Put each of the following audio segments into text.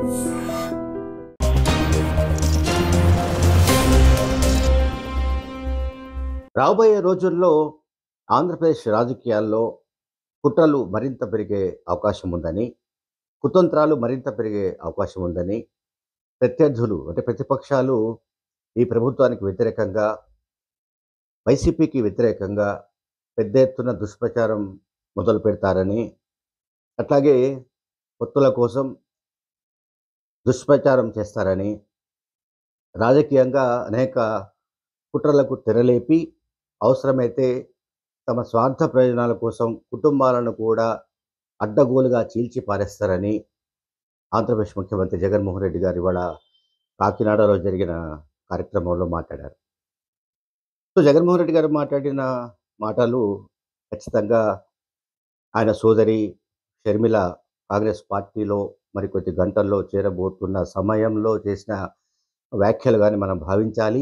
రాబోయే రోజుల్లో ఆంధ్రప్రదేశ్ రాజకీయాల్లో కుట్రలు మరింత పెరిగే అవకాశం ఉందని కుతంత్రాలు మరింత పెరిగే అవకాశం ఉందని ప్రత్యర్థులు అంటే ప్రతిపక్షాలు ఈ ప్రభుత్వానికి వ్యతిరేకంగా వైసీపీకి వ్యతిరేకంగా పెద్ద ఎత్తున దుష్ప్రచారం మొదలు పెడతారని అట్లాగే పొత్తుల కోసం దుష్ప్రచారం చేస్తారని రాజకీయంగా అనేక కుట్రలకు తెరలేపి అవసరమైతే తమ స్వార్థ ప్రయోజనాల కోసం కుటుంబాలను కూడా అడ్డగోలుగా చీల్చి పారేస్తారని ఆంధ్రప్రదేశ్ ముఖ్యమంత్రి జగన్మోహన్ రెడ్డి గారు ఇవాళ కాకినాడలో జరిగిన కార్యక్రమంలో మాట్లాడారు సో జగన్మోహన్ రెడ్డి గారు మాట్లాడిన మాటలు ఖచ్చితంగా ఆయన సోదరి షర్మిల కాంగ్రెస్ పార్టీలో మరికొద్ది గంటల్లో చేరబోతున్న సమయంలో చేసిన వ్యాఖ్యలుగానే మనం భావించాలి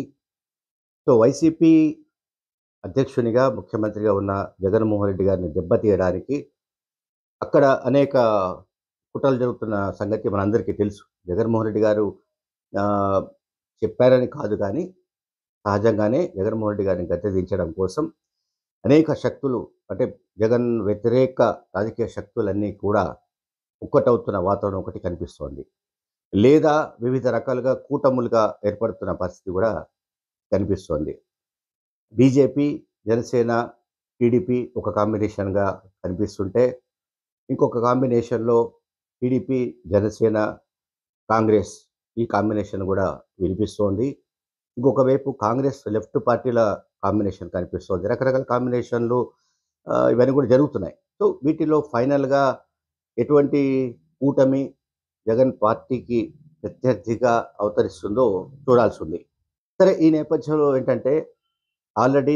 సో వైసీపీ అధ్యక్షునిగా ముఖ్యమంత్రిగా ఉన్న జగన్మోహన్ రెడ్డి గారిని దెబ్బతీయడానికి అక్కడ అనేక కుట్రలు జరుగుతున్న సంగతి మనందరికీ తెలుసు జగన్మోహన్ రెడ్డి గారు ఆ, చెప్పారని కాదు కానీ సహజంగానే జగన్మోహన్ రెడ్డి గారిని గద్దెదించడం కోసం అనేక శక్తులు అంటే జగన్ వ్యతిరేక రాజకీయ శక్తులన్నీ కూడా ఒక్కటవుతున్న వాతావరణం ఒకటి కనిపిస్తోంది లేదా వివిధ రకాలుగా కూటములుగా ఏర్పడుతున్న పరిస్థితి కూడా కనిపిస్తోంది బీజేపీ జనసేన టీడీపీ ఒక కాంబినేషన్గా కనిపిస్తుంటే ఇంకొక కాంబినేషన్లో టీడీపీ జనసేన కాంగ్రెస్ ఈ కాంబినేషన్ కూడా వినిపిస్తోంది ఇంకొక వైపు కాంగ్రెస్ లెఫ్ట్ పార్టీల కాంబినేషన్ కనిపిస్తోంది రకరకాల కాంబినేషన్లు ఆ, ఇవన్నీ కూడా జరుగుతున్నాయి సో వీటిలో ఫైనల్గా ఎటువంటి కూటమి జగన్ పార్టీకి ప్రత్యర్థిగా అవతరిస్తుందో చూడాల్సి ఉంది సరే ఈ నేపథ్యంలో ఏంటంటే ఆల్రెడీ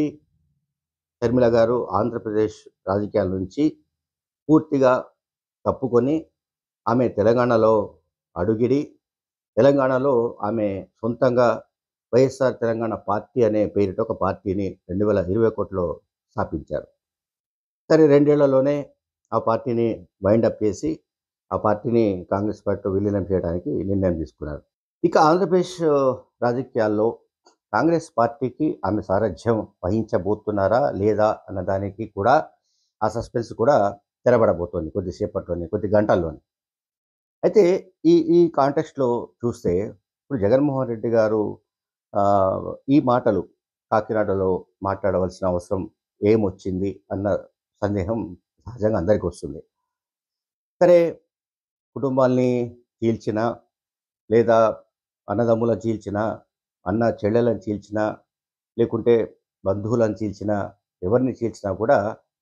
షర్మిల గారు ఆంధ్రప్రదేశ్ రాజకీయాల నుంచి పూర్తిగా తప్పుకొని ఆమె తెలంగాణలో అడుగిడి తెలంగాణలో ఆమె సొంతంగా వైఎస్ఆర్ తెలంగాణ పార్టీ అనే పేరిట ఒక పార్టీని రెండు వేల ఇరవై ఒకటిలో స్థాపించారు సరే రెండేళ్లలోనే ఆ పార్టీని వైండప్ చేసి ఆ పార్టీని కాంగ్రెస్ పార్టీలో విలీనం చేయడానికి నిర్ణయం తీసుకున్నారు ఇక ఆంధ్రప్రదేశ్ ఆ, రాజకీయాల్లో కాంగ్రెస్ పార్టీకి ఆమె సారథ్యం వహించబోతున్నారా లేదా అన్న దానికి కూడా ఆ సస్పెన్స్ కూడా తెరబడబోతోంది కొద్దిసేపట్లోనే కొద్ది గంటల్లోనే అయితే ఈ ఈ కాంటెక్స్ట్లో చూస్తే ఇప్పుడు జగన్మోహన్ రెడ్డి గారు ఆ, ఈ మాటలు కాకినాడలో మాట్లాడవలసిన అవసరం ఏమొచ్చింది అన్న సందేహం సహజంగా అందరికీ వస్తుంది సరే కుటుంబాల్ని చీల్చిన లేదా అన్నదమ్ములను చీల్చిన అన్న చెల్లెలను చీల్చిన లేకుంటే బంధువులను చీల్చిన ఎవరిని చీల్చినా కూడా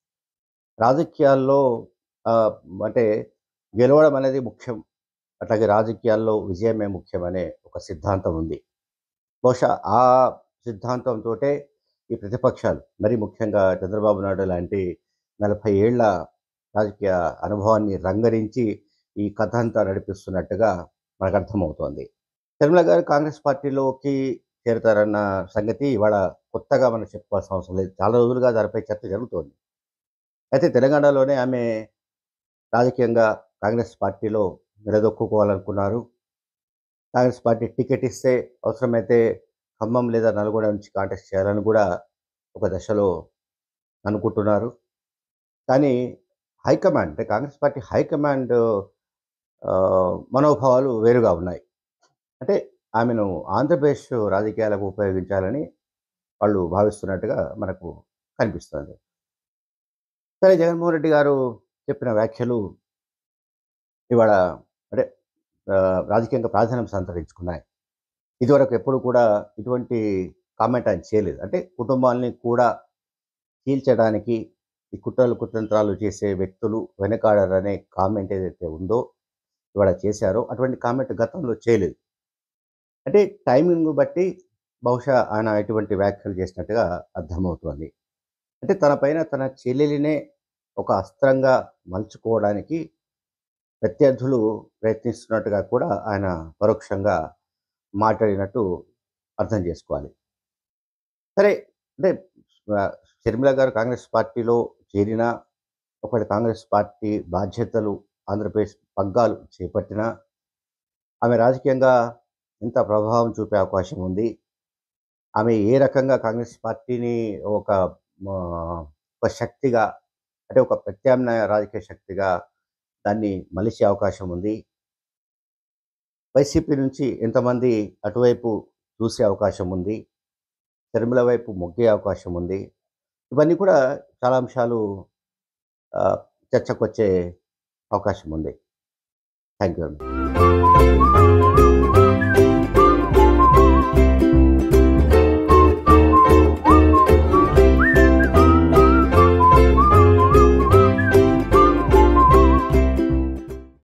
రాజకీయాల్లో ఆ, అంటే గెలవడం అనేది ముఖ్యం అట్లాగే రాజకీయాల్లో విజయమే ముఖ్యం అనే ఒక సిద్ధాంతం ఉంది బహుశా ఆ సిద్ధాంతంతో ఈ ప్రతిపక్షాలు మరి ముఖ్యంగా చంద్రబాబు నాయుడు లాంటి నలభై ఏళ్ల రాజకీయ అనుభవాన్ని రంగరించి ఈ కథ అంతా నడిపిస్తున్నట్టుగా మనకు అర్థమవుతోంది శర్మిల గారు కాంగ్రెస్ పార్టీలోకి చేరుతారన్న సంగతి ఇవాళ కొత్తగా మనం చెప్పుకోవాల్సిన అవసరం లేదు చాలా రోజులుగా దానిపై చర్చ జరుగుతోంది అయితే తెలంగాణలోనే ఆమె రాజకీయంగా కాంగ్రెస్ పార్టీలో నిలదొక్కుకోవాలనుకున్నారు కాంగ్రెస్ పార్టీ టికెట్ ఇస్తే అవసరమైతే ఖమ్మం లేదా నల్గొండ నుంచి కాంటెస్ట్ చేయాలని కూడా ఒక దశలో అనుకుంటున్నారు కానీ హైకమాండ్ అంటే కాంగ్రెస్ పార్టీ హైకమాండ్ ఆ, మనోభావాలు వేరుగా ఉన్నాయి అంటే ఆమెను ఆంధ్రప్రదేశ్ రాజకీయాలకు ఉపయోగించాలని వాళ్ళు భావిస్తున్నట్టుగా మనకు కనిపిస్తుంది సరే జగన్మోహన్ రెడ్డి గారు చెప్పిన వ్యాఖ్యలు ఇవాళ అంటే ఆ, రాజకీయంగా ప్రాధాన్యం సంతరించుకున్నాయి ఇదివరకు ఎప్పుడు కూడా ఇటువంటి కామెంట్ ఆయన చేయలేదు అంటే కుటుంబాలని కూడా చీల్చడానికి ఈ కుట్రలు కుతంత్రాలు చేసే వ్యక్తులు వెనకాడరనే కామెంట్ ఏదైతే ఉందో ఇవాళ చేశారో అటువంటి కామెంట్ గతంలో చేయలేదు అంటే టైమింగ్ బట్టి బహుశా ఆయన ఎటువంటి వ్యాఖ్యలు చేసినట్టుగా అర్థమవుతోంది అంటే తన పైన తన చెల్లెలినే ఒక అస్త్రంగా మలుచుకోవడానికి ప్రత్యర్థులు ప్రయత్నిస్తున్నట్టుగా కూడా ఆయన పరోక్షంగా మాట్లాడినట్టు అర్థం చేసుకోవాలి సరే అంటే ఆ, షర్మిల గారు కాంగ్రెస్ పార్టీలో చేరినా ఒకటి కాంగ్రెస్ పార్టీ బాధ్యతలు ఆంధ్రప్రదేశ్ పగ్గాలు చేపట్టినా ఆమె రాజకీయంగా ఎంత ప్రభావం చూపే అవకాశం ఉంది ఆమె ఏ రకంగా కాంగ్రెస్ పార్టీని ఒక ఆ, ఒక శక్తిగా అంటే ఒక ప్రత్యామ్నాయ రాజకీయ శక్తిగా దాన్ని మలిచే అవకాశం ఉంది వైసీపీ నుంచి ఎంతమంది అటువైపు చూసే అవకాశం ఉంది షర్మిల వైపు మొగ్గే అవకాశం ఉంది ఇవన్నీ కూడా చాలా అంశాలు ఆ, చర్చకు వచ్చే అవకాశం ఉంది థ్యాంక్ యూ